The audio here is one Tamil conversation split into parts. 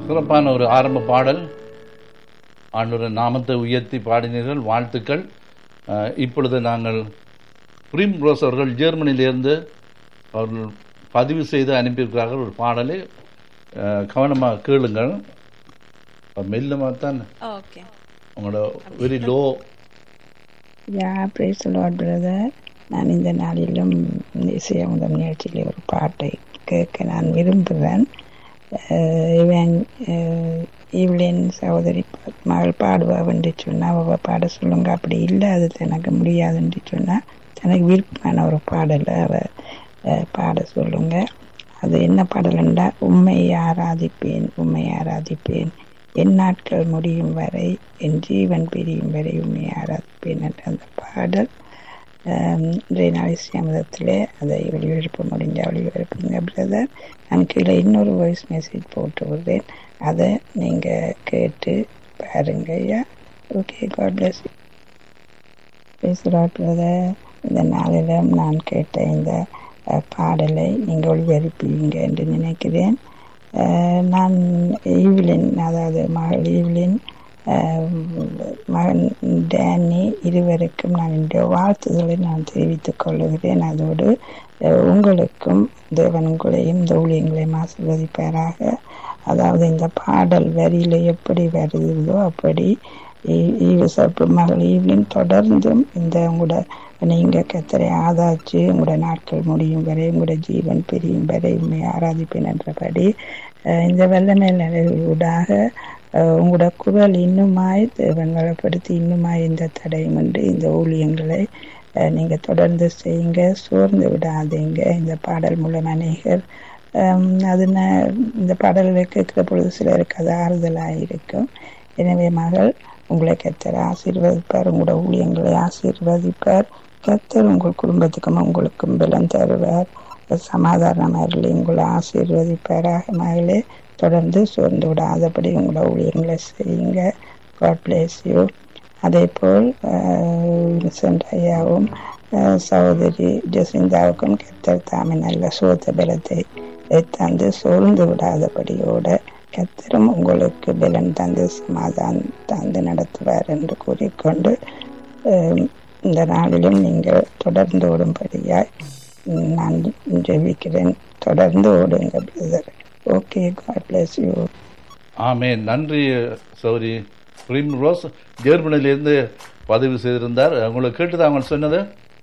சிறப்பான ஒரு ஆரம்ப பாடல் ஆண்டோட நாமத்தை உயர்த்தி பாடினீர்கள் வாழ்த்துக்கள் அஹ், இப்பொழுது நாங்கள் பிரிம் ரோஸ் அவர்கள் ஜெர்மனியிலிருந்து அவர்கள் பதிவு செய்து அனுப்பியிருக்கிறார்கள் ஒரு பாடலை அஹ், கவனமாக கேளுங்கள் மெல்லமாக தான் ஓகே உங்களோட வெரி லோ யா பிரைஸ் லார்ட் பிரதர் நான் இந்த நாளிலும் இந்த இசையமுதம் நிகழ்ச்சியில் ஒரு பாட்டை கேட்க நான் விரும்புகிறேன் அஹ் இவன் அஹ் இவளின் சகோதரி பா- மகள் பாடுவா என்று சொன்னா அவ பாட சொல்லுங்க அப்படி இல்லை அது எனக்கு முடியாதுன்னு சொன்னா தனக்கு விருப்பமான ஒரு பாடலை அவ அஹ், பாட சொல்லுங்க அது என்ன பாடல்ண்டா உண்மை ஆராதிப்பேன் உண்மை ஆராதிப்பேன் என் நாட்கள் முடியும் வரை என் ஜீவன் பிரியும் வரை உண்மை ஆராதிப்பேன் என்ற அந்த பாடல் ஆம், இன்றைய நாள் இஸ்லாமதத்தில் அதை ஒளிபரப்ப முடிஞ்ச ஒளிபரப்புங்க பிரதர் நான் கீழே இன்னொரு வாய்ஸ் மெசேஜ் போட்டு விடுறேன் அதை நீங்கள் கேட்டு பாருங்க ஐயா ஓகே காட் பிளஸ் பேசுகிறார் பிரதர் இந்த நாளிலும் நான் கேட்ட இந்த அஹ், பாடலை நீங்கள் ஒளிபரப்புவீங்க என்று நினைக்கிறேன் அஹ், நான் ஈவிலின் அதாவது மகள் ஈவிலின் அஹ், மகன் டேனி இருவருக்கும் நான் இந்த வாழ்த்துதலை நான் தெரிவித்துக் கொள்ளுகிறேன் அதோடு அஹ், உங்களுக்கும் தேவன் உங்களையும் இந்த ஊழியங்களையும் ஆசீர்வதிப்பாராக அதாவது இந்த பாடல் வரியில எப்படி வருகிறதோ அப்படி ஈ- ஈவசப்பு மகள் ஈவிலின் தொடர்ந்தும் இந்த உங்களோட நீங்க கத்தரை ஆதாச்சு உங்களோட நாட்கள் முடியும் வரை உங்களோட ஜீவன் பிரியும் வரை உண்மை ஆராதிப்பேன் என்றபடி அஹ், இந்த வெள்ளமேல் ஊடாக அஹ், உங்களோட குரல் இன்னுமாய் தேவன் வளப்படுத்தி இன்னுமாய் இந்த தடையுமின்றி இந்த ஊழியங்களை அஹ், நீங்க தொடர்ந்து செய்யுங்க சோர்ந்து விடாதீங்க இந்த பாடல் மூலம் அநேகர் ஹம், அது ந- இந்த பாடல்களை கேட்கிற பொழுது சிலருக்கு அது ஆறுதலாக இருக்கும் எனவே மகள் உங்களை கத்தர் ஆசீர்வதிப்பார் உங்களோட ஊழியங்களை ஆசீர்வதிப்பார் கத்தர் உங்கள் குடும்பத்துக்கும் உங்களுக்கும் பலம் தருவார் சமாதானமாக உங்களை ஆசீர்வதிப்பாராக மகளே தொடர்ந்து சோர்ந்து விடாதபடி உங்களோட ஊழியங்களை செய்யுங்க காட் பிளேஸ் யூ அதே போல் வின்சென்ட் ஐயாவும் அஹ், சகோதரி ஜெசிந்தாவுக்கும் கத்தர் தாமே நல்ல சோத்த பலத்தை தந்து சோர்ந்து விடாதபடியோட கத்தரும் உங்களுக்கு பலன் தந்து சமாதானம் தந்து நடத்துவார் என்று கூறிக்கொண்டு அஹ், இந்த நாளிலும் நீங்கள் தொடர்ந்து ஓடும்படியாய் நான் ஜெபிக்கிறேன் தொடர்ந்து ஓடுங்க brother okay God bless you amen நன்றி சௌரி பிரிம் ரோஸ் ஜெர்மனியிலிருந்து பதிவு செய்திருந்தார் உங்களுக்கு கேட்டுதான் அவங்க சொன்னது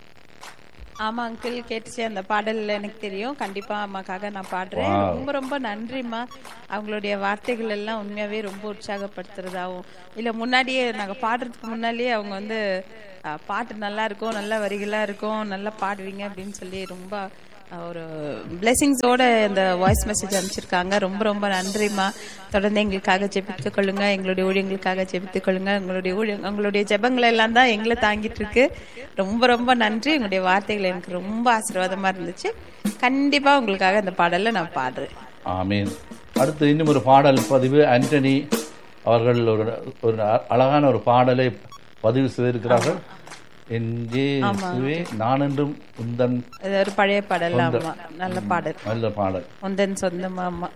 ஆமா அங்கிள் கேட்டுச்சு அந்த பாடல் எனக்கு தெரியும் கண்டிப்பா அம்மாக்காக நான் பாடுறேன் Wow. ரொம்ப ரொம்ப நன்றிம்மா அவங்களுடைய வார்த்தைகள் எல்லாம் உண்மையாவே ரொம்ப உற்சாகப்படுத்துறதாவும் இல்ல முன்னாடியே நாங்க பாடுறதுக்கு முன்னாடியே அவங்க வந்து அஹ், பாட்டு நல்லா இருக்கும் நல்ல வரிகளா இருக்கும் நல்லா பாடுவீங்க அப்படின்னு சொல்லி ரொம்ப அஹ், ஒரு பிளெஸிங்ஸோட இந்த வாய்ஸ் மெசேஜ் அனுப்பிச்சிருக்காங்க ரொம்ப ரொம்ப நன்றிம்மா தொடர்ந்து எங்களுக்காக ஜெபித்துக் கொள்ளுங்க எங்களுடைய ஊழியங்களுக்காக ஜெபித்துக் கொள்ளுங்க உங்களுடைய ஊழியம் உங்களுடைய ஜெபங்கள் எல்லாம் தான் எங்களை தாங்கிட்டு இருக்கு ரொம்ப ரொம்ப நன்றி உங்களுடைய வார்த்தைகள் எனக்கு ரொம்ப ஆசீர்வாதமா இருந்துச்சு கண்டிப்பா உங்களுக்காக இந்த பாடலை நான் பாடுறேன் ஆமீன் அடுத்து இன்னும் ஒரு பாடல் பதிவு ஆண்டனி அவர்கள் ஒரு ஒரு அ- அழகான ஒரு பாடலை பதிவு செய்திருக்கிறார்கள் என் இயேசுவே நான் என்றும் உந்தன் இது ஒரு பழைய பாடல் ஆமா நல்ல பாடல் நல்ல பாடல் உந்தன் சொந்தமா ஆமா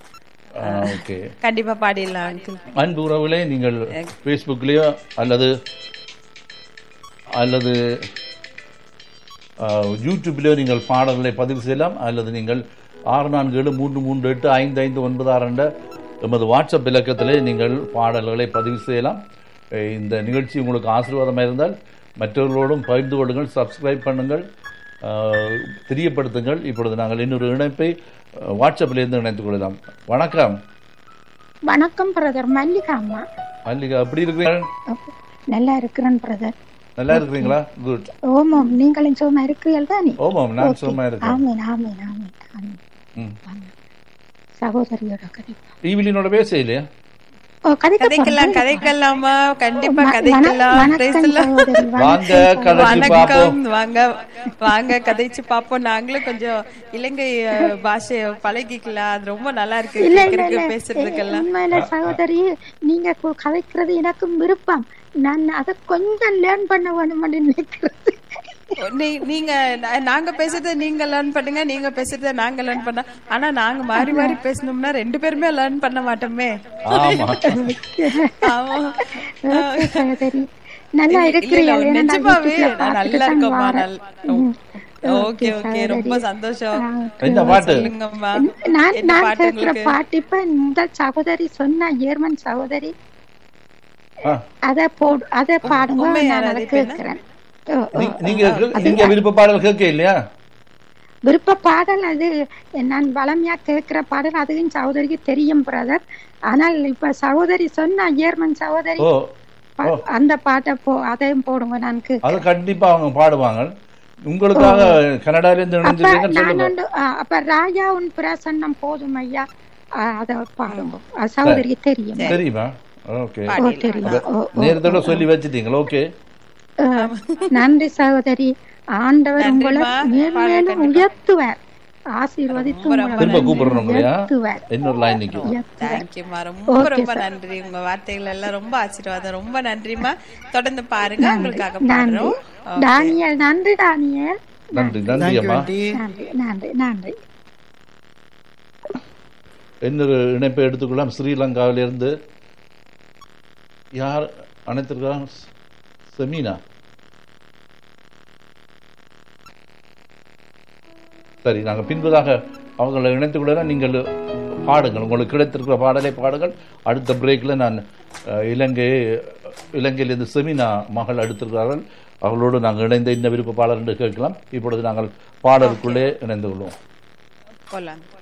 ஓகே கண்டிப்பா பாடிடலாம் அங்கிள் அன்பு உறவுகளே நீங்கள் ஃபேஸ்புக்லேயோ அல்லது அல்லது யூடியூப்லேயோ நீங்கள் பாடல்களை பதிவு செய்யலாம் அல்லது நீங்கள் ஆறு நான்கு ஏழு மூன்று மூன்று எட்டு ஐந்து ஐந்து ஒன்பது ஆறு என்ற எமது வாட்ஸ்அப் இலக்கத்திலே நீங்கள் பாடல்களை பதிவு செய்யலாம் அஹ் இந்த நிகழ்ச்சி உங்களுக்கு ஆசீர்வாதமாக இருந்தால் மற்றவர்களோடும் பகிர்ந்து கொள்ளுங்கள் சப்ஸ்கிரைப் பண்ணுங்கள் அஹ், தெரியப்படுத்துங்கள் இப்பொழுது நாங்கள் இன்னொரு இணைப்பை அஹ், வாட்ஸ்அப்பிலிருந்து இணைத்துக் கொள்ளலாம் வணக்கம் வணக்கம் பிரதர் மல்லிகா அம்மா மல்லிகா எப்படி இருக்கிறீர்கள் நல்லா இருக்கிறேன் பிரதர் நல்லா இருக்கிறீங்களா குட் ஓமாம் நீங்களும் சும்மா இருக்கிறீர்கள் தானே ஓமாம் நான் சும்மா இருக்கேன் ஆமீன் ஆமீன் ஆமீன் ஆமீன் ம். சகோதரியோட கதை ஈவிலினோட பேச இல்லையா ஓ கதைக்க கதைக்கலாம் கதைக்கலாமா கண்டிப்பா கதைக்கலாம் Praise the Lord. சகோதரி வாங்க கதைச்சு பார்ப்போம் வணக்கம் வாங்க வாங்க கதைச்சு பாப்போம் நாங்களும் கொஞ்சம் இலங்கை அஹ், பாஷைய பழகிக்கலாம் அது ரொம்ப நல்லா இருக்கு இல்ல இல்ல கேக்குறதுக்கு இல்ல பேசுறதுக்கெல்லாம் உண்மையில சகோதரி நீங்க கு- கதைக்கிறது எனக்கும் விருப்பம் நான் அதை கொஞ்சம் லேர்ன் பண்ண வேணும்னு நினைக்கிறது நீ- நீங்க நா- நாங்க பேசுறத நீங்க லேர்ன் பண்ணுங்க நீங்க பேசுறத நாங்க லேர்ன் பண்ண ஆனா நாங்க மாறி மாறி பேசணும்னா ரெண்டு பேருமே லேர்ன் பண்ண மாட்டோமே ஆமா ஆமா ஓகே சகோதரி நல்லா இல்ல, இருக்கிறீங்க இல்ல, நிஜமாவே நான் நல்லா இருக்கோம்மா நல்- ஓகே ஓகே ரொம்ப சந்தோஷம் என்ன பாட்டு சொல்லுங்கம்மா நான் என்ன நான் பாட்டு கேட்கிற உங்களுக்கு பாட்டு இப்ப இந்த சகோதரி சொன்ன ஜெர்மன் சகோதரி ஆ, அத போடு அத பாடுங்க உண்மை நான் யார் அதை அது இப்ப என்ன? கேட்கிறேன் ஓ, ஓ, நீ- நீங்க நீங்க விருப்ப பாடல் கேட்க இல்லையா விருப்ப பாடல் அது நான் வளமையா கேட்கிற பாடல் அதுவும் சகோதரிக்கு தெரியும் பிரதர் ஆனால் இப்ப சகோதரி சொன்ன ஜெர்மன் சகோதரி ஓ பா- அந்த பாட்டை போ அதையும் போடுங்க நான் கே- அது கண்டிப்பா அவங்க பாடுவாங்க உங்களுக்காக கனடால இருந்து அப்ப இணைஞ்சிருக்கேன்னு நான் சொல்லுங்க வந்து, ஆ, அப்ப ராஜா உன் பிரசன்னம் போதும் ஐயா ஆ, அத பாடுங்க அது சகோதரிக்கு தெரியும் தெரியுமா ஓகே ஓ தெரியும் ஓ, ஓ. நேரத்தோட சொல்லி வச்சிட்டீங்களா ஓகே ஆ, நன்றி சகோதரி ஆண்டவர் உங்களை நன்றிம்மா. மேன்மேலும் உயர்த்துவார் ஆசீர்வதித்து உங்களை திரும்ப கூப்பிடுறோம் இல்லையா உயர்த்துவார் இன்னொரு லைன் நிக்கும் தேங்க்யூமா ரொம்ப ரொம்ப நன்றி உங்க வார்த்தைகள் எல்லாம் ரொம்ப ஆசீர்வாதம் ரொம்ப நன்றிமா தொடர்ந்து பாருங்க உங்களுக்காக நன்றி பாடுறோம் டானியல் நன்றி டானியல் நன்றி நன்றி அம்மா நன்றி நன்றி நன்றி இன்னொரு இணைப்பை எடுத்துக்கொள்ளலாம் ஸ்ரீலங்காவிலிருந்து யார் அனைத்திருக்கலாம் செமீனா சரி நாங்கள் பின்பதாக அவங்களை இணைத்துக் கொள்ளலாம் நீங்கள் பாடுங்கள் உங்களுக்கு கிடைத்திருக்கிற பாடலை பாடுங்கள் அடுத்த பிரேக்கில் நான் அஹ், இலங்கை இலங்கையிலிருந்து செமினா மகள் எடுத்திருக்கிறார்கள் அவர்களோடு நாங்கள் இணைந்த இந்த விருப்ப பாடல் என்று கேட்கலாம் இப்பொழுது நாங்கள் பாடலுக்குள்ளே இணைந்து கொள்வோம் போலாம்